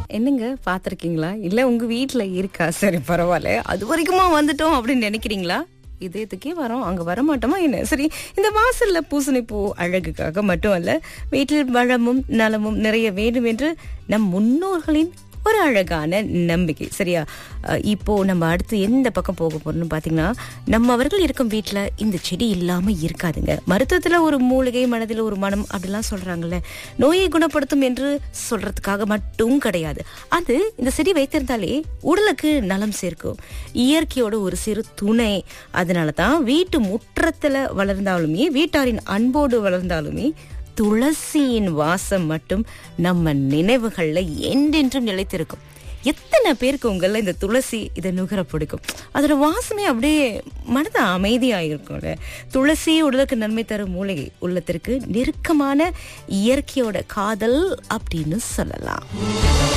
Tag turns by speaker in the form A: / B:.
A: என்னங்க பாத்திருக்கீங்களா இல்ல உங்க வீட்ல இருக்கா சரி பரவாயில்ல அது வரைக்குமா வந்துட்டோம் அப்படின்னு நினைக்கிறீங்களா இதயத்துக்கே வரோம் அங்க வர மாட்டோமா என்ன சரி இந்த வாசல்ல பூசணி பூ அழகுக்காக மட்டும் அல்ல வீட்டில் வளமும் நலமும் நிறைய வேண்டும் என்று நம் முன்னோர்களின் ஒரு அழகான நம்பிக்கை சரியா அஹ் இப்போ நம்ம அடுத்து எந்த பக்கம் போக போறோம்னு பாத்தீங்கன்னா நம்ம அவர்கள் இருக்கும் வீட்ல இந்த செடி இல்லாம இருக்காதுங்க மருத்துவத்துல ஒரு மூலிகை மனதில் ஒரு மனம் அப்படிலாம் சொல்றாங்கல்ல நோயை குணப்படுத்தும் என்று சொல்றதுக்காக மட்டும் கிடையாது அது இந்த செடி வைத்திருந்தாலே உடலுக்கு நலம் சேர்க்கும் இயற்கையோட ஒரு சிறு துணை அதனால தான் வீட்டு முற்றத்துல வளர்ந்தாலுமே வீட்டாரின் அன்போடு வளர்ந்தாலுமே துளசியின் வாசம் மட்டும் நம்ம நினைவுகள்ல என்றென்றும் நிலைத்திருக்கும் எத்தனை பேருக்கு உங்கள இந்த துளசி இதை நுகர பிடிக்கும் அதோட வாசமே அப்படியே மனது அமைதியா இருக்கும்ல துளசி உடலுக்கு நன்மை தரும் மூலிகை உள்ளத்திற்கு நெருக்கமான இயற்கையோட காதல் அப்படின்னு சொல்லலாம்